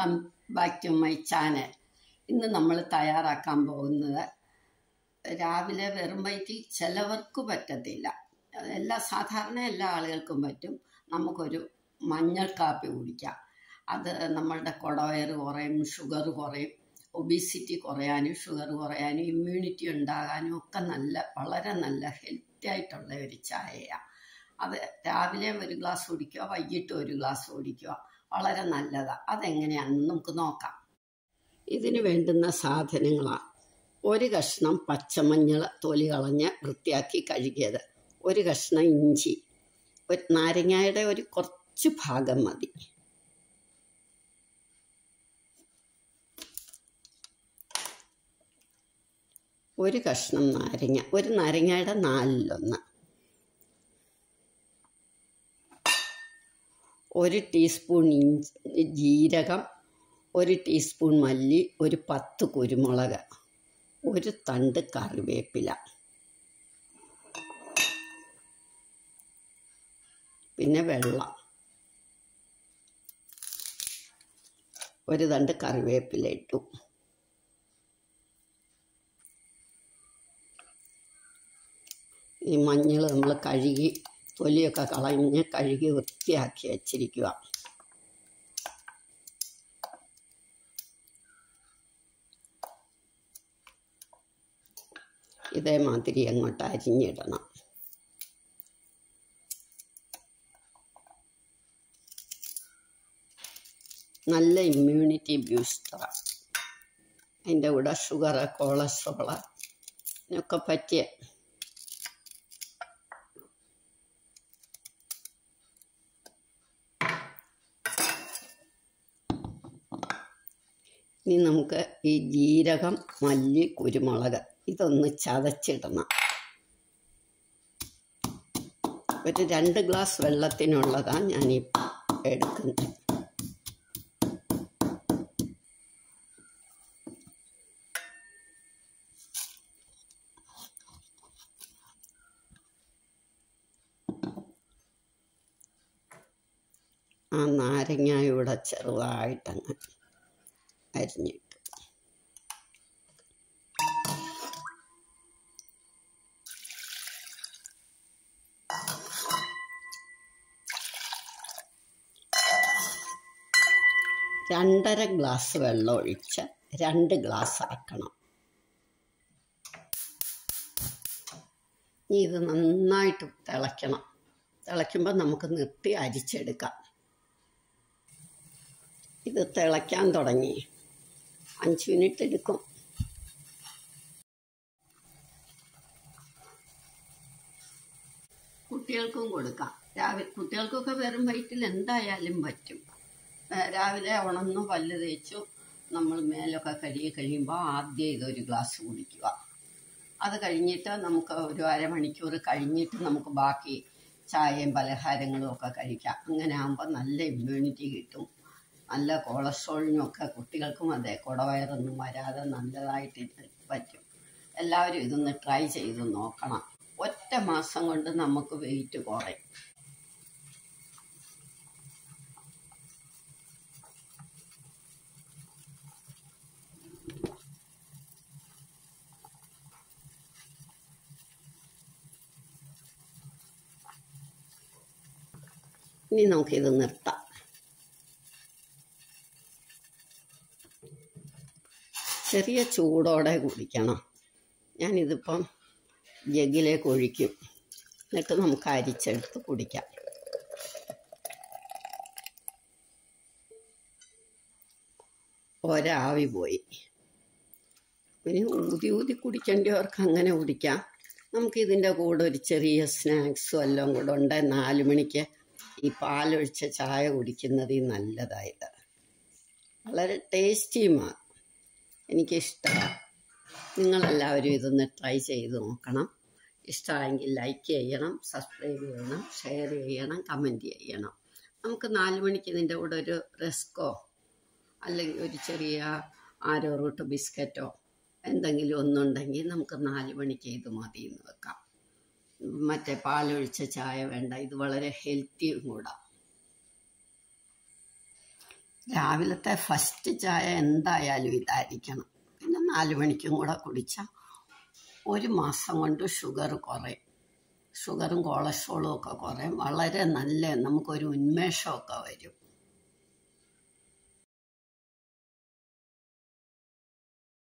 welcome back to my channel ഇന്ന് നമ്മൾ തയ്യാറാക്കാൻ പോകുന്നത് രാവിലെ വെറും വയറ്റിൽ ചിലവർക്ക് പറ്റത്തില്ല എല്ലാ സാധാരണ എല്ലാ ആളുകൾക്കും പറ്റും നമുക്കൊരു മഞ്ഞൾ കാപ്പി കുടിക്കാം അത് നമ്മളുടെ കുടവയറ് കുറയും ഷുഗർ കുറയും ഒബീസിറ്റി കുറയാനും ഷുഗർ കുറയാനും ഇമ്മ്യൂണിറ്റി ഉണ്ടാകാനും ഒക്കെ നല്ല വളരെ നല്ല ഹെൽത്തി ആയിട്ടുള്ള ഒരു ചായയാണ് അത് രാവിലെ ഒരു ഗ്ലാസ് കുടിക്കുക വൈകിട്ട് ഒരു ഗ്ലാസ് കുടിക്കുക വളരെ നല്ലതാണ് അതെങ്ങനെയാണെന്ന് നമുക്ക് നോക്കാം ഇതിന് വേണ്ടുന്ന സാധനങ്ങളാണ് ഒരു കഷ്ണം പച്ചമഞ്ഞൾ തൊലി കളഞ്ഞ് വൃത്തിയാക്കി കഴുകിയത് ഒരു കഷ്ണം ഇഞ്ചി ഒരു നാരങ്ങയുടെ ഒരു കുറച്ച് ഭാഗം മതി ഒരു കഷ്ണം നാരങ്ങ ഒരു നാരങ്ങയുടെ നാലിലൊന്ന് ഒരു ടീസ്പൂൺ ഇഞ്ചി ജീരകം ഒരു ടീസ്പൂൺ മല്ലി ഒരു പത്ത് കുരുമുളക് ഒരു തണ്ട് കറിവേപ്പില പിന്നെ വെള്ളം ഒരു തണ്ട് കറിവേപ്പില ഇട്ടു ഈ മഞ്ഞൾ നമ്മൾ കഴുകി തൊലിയൊക്കെ കളഞ്ഞ് കഴുകി വൃത്തിയാക്കി വച്ചിരിക്കുക ഇതേമാതിരി അങ്ങോട്ട് അരിഞ്ഞിടണം നല്ല ഇമ്മ്യൂണിറ്റി ബൂസ്റ്ററാണ് അതിൻ്റെ കൂടെ ഷുഗർ കൊളസ്ട്രോള് ഇതിനൊക്കെ പറ്റിയ ഇനി നമുക്ക് ഈ ജീരകം മല്ലി കുരുമുളക് ഇതൊന്ന് ചതച്ചിടണം ഒരു രണ്ട് ഗ്ലാസ് വെള്ളത്തിനുള്ളതാണ് ഞാനീ എടുക്കുന്നത് ആ നാരങ്ങയുടെ ചെറുതായിട്ടങ്ങ് അരിഞ്ഞിട്ടു രണ്ടര ഗ്ലാസ് വെള്ളം ഒഴിച്ച് രണ്ട് ഗ്ലാസ് ആക്കണം ഇനി ഇത് നന്നായിട്ട് തിളയ്ക്കണം തിളയ്ക്കുമ്പോൾ നമുക്ക് നിർത്തി അരിച്ചെടുക്കാം ഇത് തിളയ്ക്കാൻ തുടങ്ങി അഞ്ച് മിനിറ്റ് എടുക്കും കുട്ടികൾക്കും കൊടുക്കാം രാവിലെ കുട്ടികൾക്കൊക്കെ വെറും വയറ്റിൽ എന്തായാലും പറ്റും രാവിലെ ഉണന്നു പല്ല് തേച്ചു നമ്മൾ മേലൊക്കെ കഴുകി കഴിയുമ്പോൾ ആദ്യം ഇതൊരു ഗ്ലാസ് കുടിക്കുക അത് കഴിഞ്ഞിട്ട് നമുക്ക് ഒരു അരമണിക്കൂർ കഴിഞ്ഞിട്ട് നമുക്ക് ബാക്കി ചായയും പലഹാരങ്ങളും ഒക്കെ കഴിക്കാം അങ്ങനെ ആകുമ്പോൾ നല്ല ഇമ്മ്യൂണിറ്റി കിട്ടും നല്ല കൊളസ്ട്രോളിനൊക്കെ കുട്ടികൾക്കും അതെ കുടവയറൊന്നും വരാതെ നല്ലതായിട്ട് പറ്റും എല്ലാവരും ഇതൊന്ന് ട്രൈ ചെയ്ത് നോക്കണം ഒറ്റ മാസം കൊണ്ട് നമുക്ക് വെയിറ്റ് കുറയും ഇനി നമുക്കിത് നിർത്താം ചെറിയ ചൂടോടെ കുടിക്കണം ഞാനിതിപ്പം ജഗ്ഗിലേക്ക് ഒഴിക്കും എന്നിട്ട് നമുക്ക് അരിച്ചെടുത്ത് കുടിക്കാം ഒരാവി പോയി പിന്നെ ഊതി ഊതി കുടിക്കേണ്ടവർക്ക് അങ്ങനെ കുടിക്കാം നമുക്കിതിൻ്റെ കൂടെ ഒരു ചെറിയ സ്നാക്സും എല്ലാം കൂടെ ഉണ്ട് നാല് മണിക്ക് ഈ പാലൊഴിച്ച ചായ കുടിക്കുന്നത് നല്ലതായത് വളരെ ടേസ്റ്റിയുമാണ് എനിക്കിഷ്ടമാണ് നിങ്ങളെല്ലാവരും ഇതൊന്ന് ട്രൈ ചെയ്ത് നോക്കണം ഇഷ്ടമായെങ്കിൽ ലൈക്ക് ചെയ്യണം സബ്സ്ക്രൈബ് ചെയ്യണം ഷെയർ ചെയ്യണം കമൻറ്റ് ചെയ്യണം നമുക്ക് നാല് മണിക്ക് ഇതിൻ്റെ കൂടെ ഒരു റസ്കോ അല്ലെങ്കിൽ ഒരു ചെറിയ ആരോ റൂട്ട് ബിസ്ക്കറ്റോ എന്തെങ്കിലും ഒന്നുണ്ടെങ്കിൽ നമുക്ക് നാല് മണിക്ക് ഇത് മതി എന്ന് വെക്കാം മറ്റേ പാലൊഴിച്ച ചായ വേണ്ട ഇത് വളരെ ഹെൽത്തിയും കൂടാ രാവിലത്തെ ഫസ്റ്റ് ചായ എന്തായാലും ഇതായിരിക്കണം പിന്നെ നാല് മണിക്കും കൂടെ കുടിച്ചാൽ ഒരു മാസം കൊണ്ട് ഷുഗർ കുറയും ഷുഗറും കൊളസ്ട്രോളും ഒക്കെ കുറയും വളരെ നല്ല നമുക്കൊരു ഉന്മേഷമൊക്കെ വരും